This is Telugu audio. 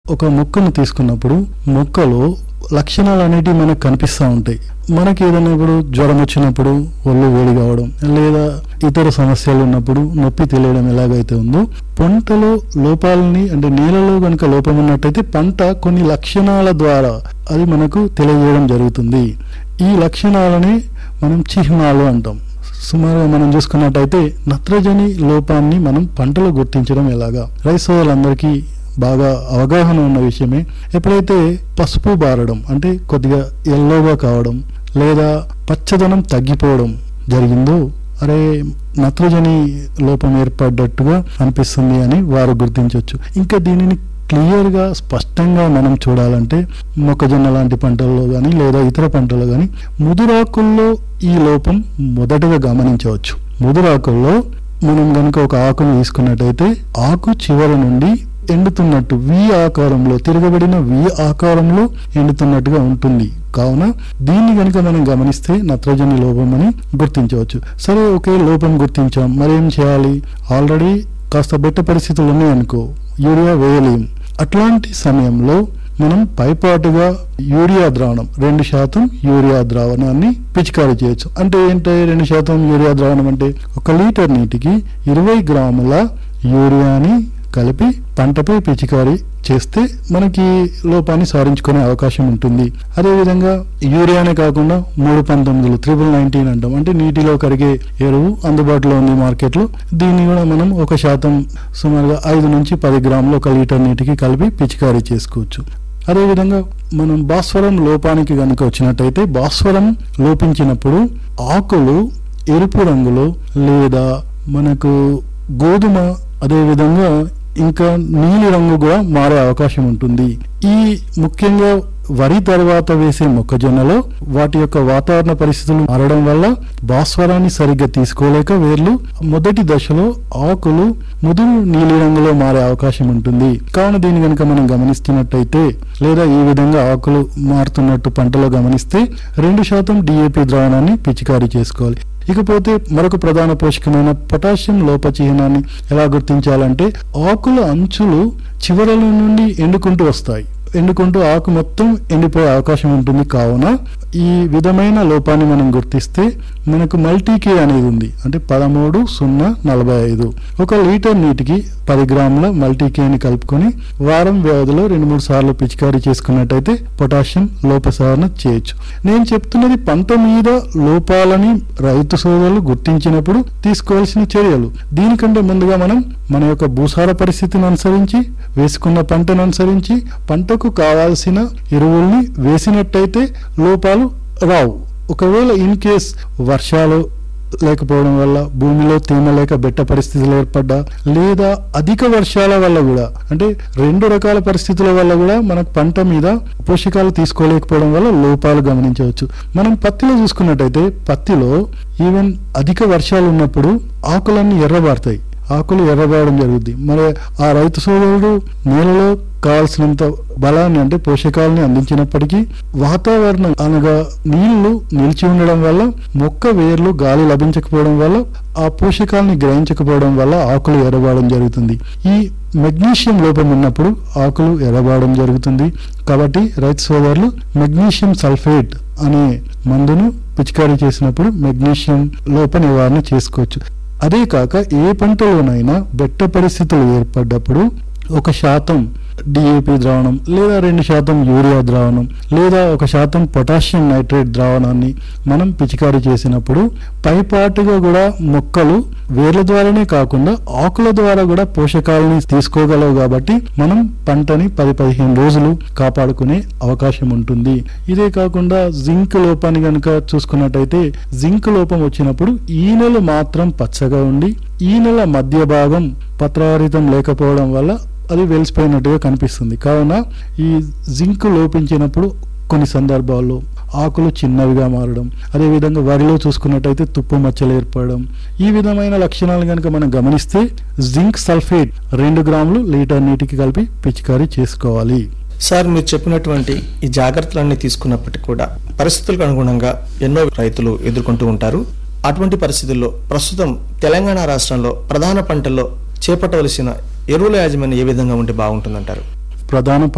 ఒక మొక్కను తీసుకున్నప్పుడు మొక్కలో లక్షణాలు అనేటివి మనకు కనిపిస్తూ ఉంటాయి మనకి ఏదైనా ఇప్పుడు జ్వరం వచ్చినప్పుడు ఒళ్ళు వేడి కావడం లేదా ఇతర సమస్యలు ఉన్నప్పుడు నొప్పి తెలియడం ఎలాగైతే ఉందో పంటలో లోపాలని అంటే నేలలో కనుక లోపం ఉన్నట్టయితే పంట కొన్ని లక్షణాల ద్వారా అది మనకు తెలియజేయడం జరుగుతుంది ఈ లక్షణాలని మనం చిహ్నాలు అంటాం సుమారుగా మనం చూసుకున్నట్టయితే నత్రజని లోపాన్ని మనం పంటలో గుర్తించడం ఎలాగా రైస్ సోదరులందరికీ బాగా అవగాహన ఉన్న విషయమే ఎప్పుడైతే పసుపు బారడం అంటే కొద్దిగా ఎల్లోగా కావడం లేదా పచ్చదనం తగ్గిపోవడం జరిగిందో అరే నత్రజని లోపం ఏర్పడ్డట్టుగా అనిపిస్తుంది అని వారు గుర్తించవచ్చు ఇంకా దీనిని క్లియర్గా స్పష్టంగా మనం చూడాలంటే మొక్కజొన్న లాంటి పంటల్లో కానీ లేదా ఇతర పంటల్లో కానీ ముదురాకుల్లో ఈ లోపం మొదటగా గమనించవచ్చు ముదురాకుల్లో మనం కనుక ఒక ఆకును తీసుకున్నట్టయితే ఆకు చివర నుండి ఎండుతున్నట్టు వి ఆకారంలో తిరగబడిన వి ఆకారంలో ఎండుతున్నట్టుగా ఉంటుంది కావున దీన్ని కనుక మనం గమనిస్తే నత్రజని లోపం అని గుర్తించవచ్చు సరే ఒకే లోపం గుర్తించాం మరేం చేయాలి ఆల్రెడీ కాస్త బెట్ట పరిస్థితులు ఉన్నాయనుకో యూరియా వేయలేం అట్లాంటి సమయంలో మనం పైపాటుగా యూరియా ద్రావణం రెండు శాతం యూరియా ద్రావణాన్ని పిచికారీ చేయొచ్చు అంటే ఏంటి రెండు శాతం యూరియా ద్రావణం అంటే ఒక లీటర్ నీటికి ఇరవై గ్రాముల యూరియాని కలిపి పంటపై పిచికారీ చేస్తే మనకి లోపాన్ని సాధించుకునే అవకాశం ఉంటుంది అదేవిధంగా యూరియానే కాకుండా మూడు పంతొమ్మిదిలు త్రిబుల్ నైన్టీన్ అంటాం అంటే నీటిలో కరిగే ఎరువు అందుబాటులో ఉంది మార్కెట్లో దీన్ని కూడా మనం ఒక శాతం సుమారుగా ఐదు నుంచి పది గ్రాములు ఒక లీటర్ నీటికి కలిపి పిచికారీ చేసుకోవచ్చు అదేవిధంగా మనం భాస్వరం లోపానికి కనుక వచ్చినట్టయితే భాస్వరం లోపించినప్పుడు ఆకులు ఎరుపు రంగులో లేదా మనకు గోధుమ అదేవిధంగా ఇంకా నీలి రంగు కూడా మారే అవకాశం ఉంటుంది ఈ ముఖ్యంగా వరి తర్వాత వేసే మొక్కజొన్నలో వాటి యొక్క వాతావరణ పరిస్థితులు మారడం వల్ల భాస్వరాన్ని సరిగ్గా తీసుకోలేక వేర్లు మొదటి దశలో ఆకులు ముదురు నీలి రంగులో మారే అవకాశం ఉంటుంది కావున దీన్ని కనుక మనం గమనిస్తున్నట్టయితే లేదా ఈ విధంగా ఆకులు మారుతున్నట్టు పంటలో గమనిస్తే రెండు శాతం డిఏపి ద్రావణాన్ని పిచికారీ చేసుకోవాలి ఇకపోతే మరొక ప్రధాన పోషకమైన పొటాషియం లోప చిహ్నాన్ని ఎలా గుర్తించాలంటే ఆకుల అంచులు చివరల నుండి ఎండుకుంటూ వస్తాయి ఎండుకుంటూ ఆకు మొత్తం ఎండిపోయే అవకాశం ఉంటుంది కావున ఈ విధమైన లోపాన్ని మనం గుర్తిస్తే మనకు మల్టీకే అనేది ఉంది అంటే పదమూడు సున్నా నలభై ఐదు ఒక లీటర్ నీటికి పది గ్రాముల మల్టీకేని కలుపుకొని వారం వ్యవధిలో రెండు మూడు సార్లు పిచికారీ చేసుకున్నట్టయితే పొటాషియం లోపసారణ చేయొచ్చు నేను చెప్తున్నది పంట మీద లోపాలని రైతు సోదరులు గుర్తించినప్పుడు తీసుకోవాల్సిన చర్యలు దీనికంటే ముందుగా మనం మన యొక్క భూసార పరిస్థితిని అనుసరించి వేసుకున్న పంటను అనుసరించి పంటకు కావాల్సిన ఎరువుల్ని వేసినట్టయితే లోపాలు రావు ఒకవేళ ఇన్ కేస్ వర్షాలు లేకపోవడం వల్ల భూమిలో తేమ లేక బెట్ట పరిస్థితులు ఏర్పడ్డా లేదా అధిక వర్షాల వల్ల కూడా అంటే రెండు రకాల పరిస్థితుల వల్ల కూడా మనకు పంట మీద పోషకాలు తీసుకోలేకపోవడం వల్ల లోపాలు గమనించవచ్చు మనం పత్తిలో చూసుకున్నట్టయితే పత్తిలో ఈవెన్ అధిక వర్షాలు ఉన్నప్పుడు ఆకులన్నీ ఎర్రబారుతాయి ఆకులు ఎర్రబారడం జరుగుద్ది మరి ఆ రైతు సోదరుడు నేలలో కావాల్సినంత బలాన్ని అంటే పోషకాలని అందించినప్పటికీ వాతావరణం అనగా నీళ్లు నిలిచి ఉండడం వల్ల మొక్క వేర్లు గాలి లభించకపోవడం వల్ల ఆ పోషకాలని గ్రహించకపోవడం వల్ల ఆకులు ఎర్రబారడం జరుగుతుంది ఈ మెగ్నీషియం లోపం ఉన్నప్పుడు ఆకులు ఎర్రబారడం జరుగుతుంది కాబట్టి రైతు సోదరులు మెగ్నీషియం సల్ఫేట్ అనే మందును పిచికారీ చేసినప్పుడు మెగ్నీషియం లోప నివారణ చేసుకోవచ్చు అదే కాక ఏ పంటలోనైనా బెట్ట పరిస్థితులు ఏర్పడ్డప్పుడు ఒక శాతం డిఏపి ద్రావణం లేదా రెండు శాతం యూరియా ద్రావణం లేదా ఒక శాతం పొటాషియం నైట్రేట్ ద్రావణాన్ని మనం పిచికారీ చేసినప్పుడు పైపాటుగా కూడా మొక్కలు వేర్ల ద్వారానే కాకుండా ఆకుల ద్వారా కూడా పోషకాలని తీసుకోగలవు కాబట్టి మనం పంటని పది పదిహేను రోజులు కాపాడుకునే అవకాశం ఉంటుంది ఇదే కాకుండా జింక్ లోపాన్ని కనుక చూసుకున్నట్టయితే జింక్ లోపం వచ్చినప్పుడు ఈ నెల మాత్రం పచ్చగా ఉండి ఈ నెల మధ్య భాగం పత్రహరితం లేకపోవడం వల్ల అది వెలిసిపోయినట్టుగా కనిపిస్తుంది కావున ఈ జింక్ లోపించినప్పుడు కొన్ని సందర్భాల్లో ఆకులు చిన్నవిగా మారడం అదేవిధంగా వరిలో చూసుకున్నట్టయితే తుప్పు మచ్చలు ఏర్పడడం ఈ విధమైన లక్షణాలు కనుక మనం గమనిస్తే జింక్ సల్ఫేట్ రెండు గ్రాములు లీటర్ నీటికి కలిపి పిచికారీ చేసుకోవాలి సార్ మీరు చెప్పినటువంటి ఈ జాగ్రత్తలన్నీ తీసుకున్నప్పటికీ కూడా పరిస్థితులకు అనుగుణంగా ఎన్నో రైతులు ఎదుర్కొంటూ ఉంటారు అటువంటి పరిస్థితుల్లో ప్రస్తుతం తెలంగాణ రాష్ట్రంలో ప్రధాన పంటల్లో చేపట్టవలసిన ఎరువుల యాజమాన్యం ఏ విధంగా ఉంటే బాగుంటుందంటారు ప్రధాన